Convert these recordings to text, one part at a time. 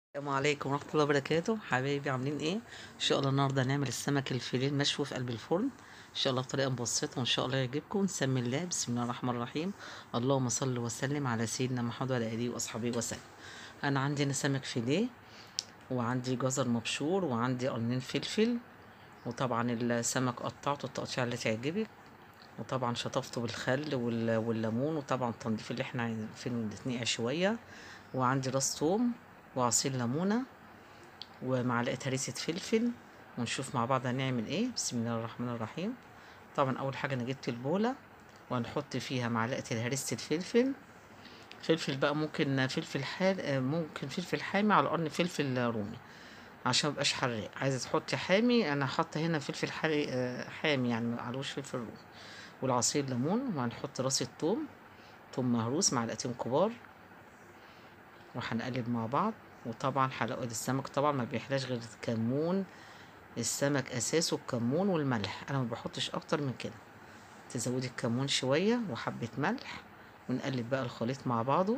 السلام عليكم ورحمة الله وبركاته حبايبي عاملين ايه ان شاء الله النهارده هنعمل السمك الفيليه المشوي في قلب الفرن ان شاء الله بطريقه مبسطه وان شاء الله يعجبكم نسمي الله بسم الله الرحمن الرحيم اللهم صل وسلم على سيدنا محمد وعلى اله واصحابه وسلم انا عندي هنا سمك فيليه وعندي جزر مبشور وعندي قرنين فلفل وطبعا السمك قطعته التقطيع اللي تعجبك وطبعا شطفته بالخل وال- والليمون وطبعا التنظيف اللي احنا عايزين نتنقع شويه وعندي راس توم وعصير ليمونه ومعلقه هريسه فلفل ونشوف مع بعض هنعمل ايه بسم الله الرحمن الرحيم طبعا اول حاجه انا جبت البوله وهنحط فيها معلقه هريسه الفلفل فلفل بقى ممكن فلفل حال آه، ممكن فلفل حامي على قرن فلفل رومي عشان مبقاش حراق عايزه تحطي حامي انا حاطه هنا فلفل حري آه، حامي يعني معلوش فلفل رومي والعصير ليمون وهنحط راس التوم توم مهروس معلقتين كبار وهنقلب مع بعض وطبعا حلاوة السمك طبعا ما بيحلاش غير الكمون السمك اساسه الكمون والملح انا ما بحطش اكتر من كده تزودي الكمون شوية وحبة ملح ونقلب بقى الخليط مع بعضه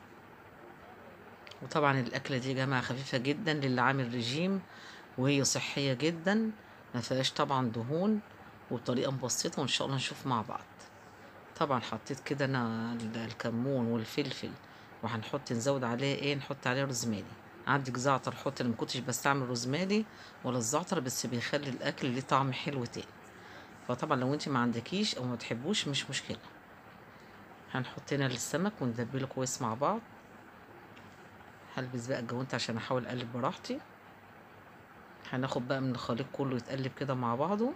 وطبعا الاكلة دي يا جماعة خفيفة جدا للي عامل رجيم وهي صحية جدا ما فيهاش طبعا دهون وبطريقة مبسطة وان شاء الله نشوف مع بعض طبعا حطيت كده انا ال- الكمون والفلفل وهنحط نزود عليه ايه نحط عليه روزماري عندك زعتر حط انا ما كنتش بستعمل روزماري ولا الزعتر بس بيخلي الاكل ليه طعم حلو تاني فطبعا لو انت ما عندكيش او ما تحبوش مش مشكله هنحط هنا السمك وندبله كويس مع بعض هلبس بقى الجوانت عشان احاول اقلب براحتي هناخد بقى من الخليط كله يتقلب كده مع بعضه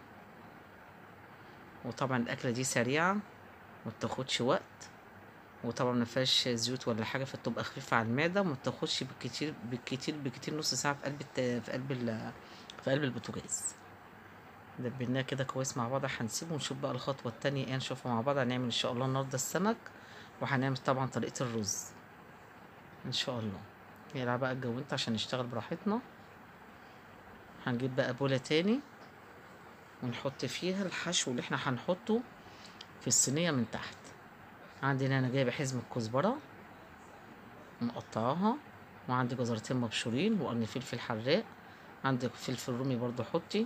وطبعا الاكله دي سريعه ما بتاخدش وقت وطبعا ما فيهاش زيوت ولا حاجه فتبقى خفيفه على المعده وما بتاخدش بالكتير بالكتير بالكتير نص ساعه في قلب الت... في قلب ال... في قلب البوتاجاز دبلناه كده كويس مع بعض هنسيبه ونشوف بقى الخطوه التانية ايه نشوفها مع بعض هنعمل ان شاء الله النهارده السمك وهنعمل طبعا طريقه الرز ان شاء الله يلا بقى الجوانت عشان نشتغل براحتنا هنجيب بقى بوله تاني ونحط فيها الحشو اللي احنا هنحطه في الصينيه من تحت عندنا انا جايبه حزمه كزبره مقطعاها وعندي جزرتين مبشورين وقرن فلفل حراق عندك فلفل رومي برضو حطي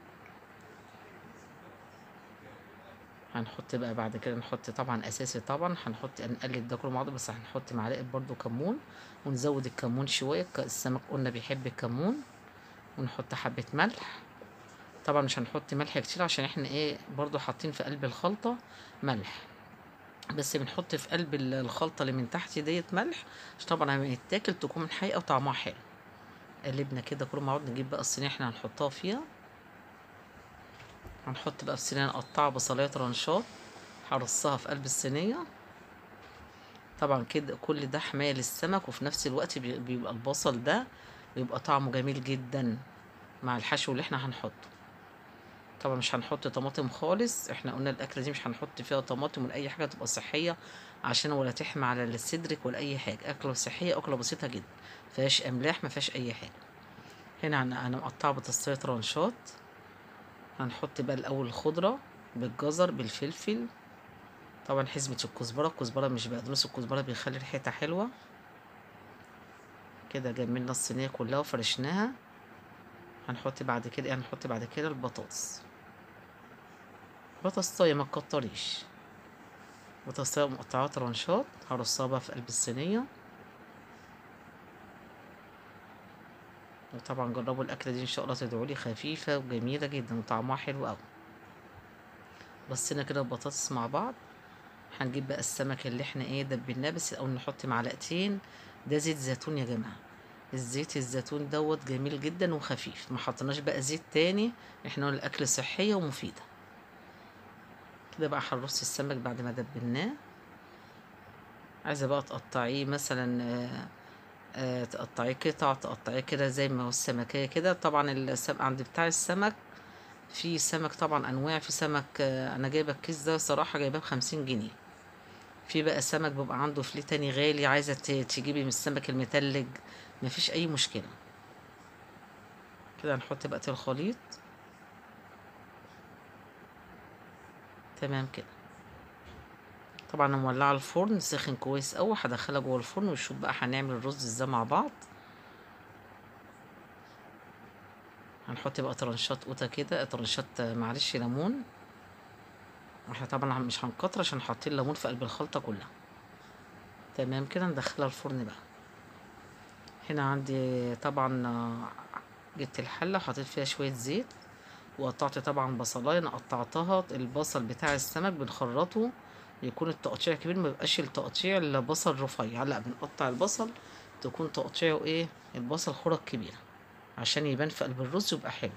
هنحط بقى بعد كده نحط طبعا اساسي طبعا هنحط نقلب ده كله مع بعضه بس هنحط معلقه برضو كمون ونزود الكمون شويه ك- السمك قلنا بيحب الكمون ونحط حبه ملح طبعا مش هنحط ملح كتير عشان احنا ايه برضو حاطين في قلب الخلطه ملح بس بنحط في قلب ال- الخلطه اللي من تحت ديت ملح عشان طبعا لما يتاكل تكون حقيقه وطعمها حلو قلبنا كده كله مع بعض نجيب بقى الصينيه احنا هنحطها فيها هنحط بقى في الصينيه نقطعها بصلايه رنشات هرصها في قلب الصينيه طبعا كده كل ده حمايه للسمك وفي نفس الوقت بي- بيبقى البصل ده بيبقى طعمه جميل جدا مع الحشو اللي احنا هنحطه طبعا مش هنحط طماطم خالص احنا قلنا الاكله دي مش هنحط فيها طماطم ولا اي حاجه تبقى صحيه عشان ولا تحمى على صدرك ولا اي حاجه اكله صحيه اكله بسيطه جدا مفيهاش املاح مفيهاش اي حاجه هنا انا انا مقطعه بتصفيه رانشات هنحط بقى الاول الخضره بالجزر بالفلفل طبعا حزمه الكزبره الكزبره مش بقدونس الكزبره بيخلي ريحتها حلوه كده جملنا الصينيه كلها وفرشناها هنحط بعد كده ايه هنحط بعد كده البطاطس بطاطساية ما تكتريش بطاطساية مقطعات رانشات هرصها بقى في قلب الصينية وطبعا جربوا الأكلة دي إن شاء الله تدعولي خفيفة وجميلة جدا وطعمها حلو أوي رصينا كده البطاطس مع بعض هنجيب بقى السمك اللي احنا ايه دبلناه بس الأول نحط معلقتين ده زيت زيتون يا جماعة الزيت الزيتون دوت جميل جدا وخفيف ما حطيناش بقى زيت تاني احنا قلنا الأكل صحية ومفيدة كده بقى هنرص السمك بعد ما دبلناه عايزة بقى تقطعيه مثلا آه، آه، تقطعيه قطع تقطعيه كده زي ما هو السمكية كده طبعا السمك عند بتاع السمك في سمك طبعا أنواع في سمك آه، أنا جايبة الكيس ده صراحة جايباه بخمسين جنيه في بقى سمك بيبقى عنده فليه تاني غالي عايزة ت- تجيبي من السمك المتلج مفيش أي مشكلة كده هنحط بقى الخليط تمام كده طبعا انا مولعه الفرن سخن كويس قوي هدخلها جوه الفرن ونشوف بقى هنعمل الرز ازاي مع بعض هنحط بقى طرنشات قوطه كده طرنشات معلش ليمون احنا طبعا مش هنكتر عشان حاطين ليمون في قلب الخلطه كلها تمام كده ندخلها الفرن بقى هنا عندي طبعا جبت الحله وحطيت فيها شويه زيت وقطعت طبعا بصلايه انا قطعتها البصل بتاع السمك بنخرطه يكون التقطيع كبير ما يبقاش التقطيع البصل رفيع لا بنقطع البصل تكون تقطيعه ايه البصل خرط كبيره عشان يبان في قلب الرز يبقى حلو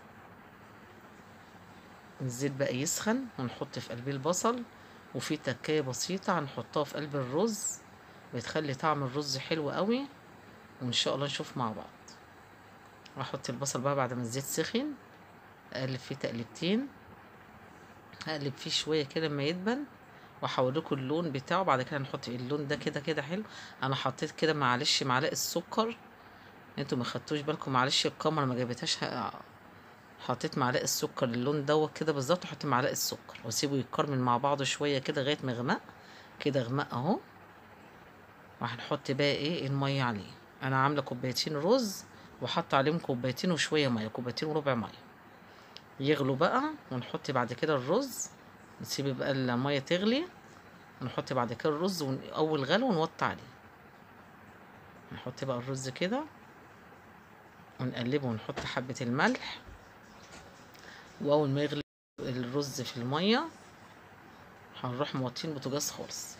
الزيت بقى يسخن ونحط في قلبيه البصل وفي تكايه بسيطه هنحطها في قلب الرز بتخلي طعم الرز حلو قوي وان شاء الله نشوف مع بعض احط البصل بقى بعد ما الزيت سخن اقلب فيه تقلبتين هقلب فيه شويه كده ما يدبل واحولكوا اللون بتاعه بعد كده نحط اللون ده كده كده حلو انا حطيت كده معلش معلقه سكر انتوا ما خدتوش بالكم معلش الكاميرا ما جابتهاش حطيت معلقه سكر اللون دوت كده بالظبط احط معلقه سكر واسيبه يتكرمل مع بعضه شويه كده لغايه ما يغمق كده غمق اهو وهنحط بقى ايه الميه عليه انا عامله كوبايتين رز وحط عليهم كوبايتين وشويه ميه كوبايتين وربع ميه يغلوا بقى ونحط بعد كده الرز نسيب بقى الميه تغلي ونحط بعد كده الرز اول غلو ونوطي عليه نحط بقى الرز كده ونقلبه ونحط حبه الملح واول ما يغلي الرز في الميه هنروح موطين بوتاجاز خالص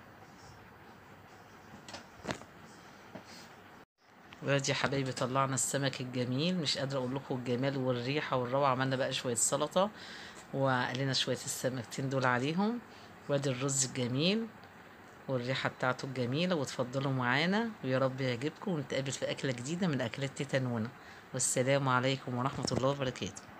وادي يا حبايبي طلعنا السمك الجميل مش قادره اقول لكم الجمال والريحه والروعه عملنا بقى شويه سلطه وقلنا شويه السمكتين دول عليهم وادي الرز الجميل والريحه بتاعته الجميله وتفضلوا معانا ويا رب يعجبكم ونتقابل في اكله جديده من اكلات تيتا نونا والسلام عليكم ورحمه الله وبركاته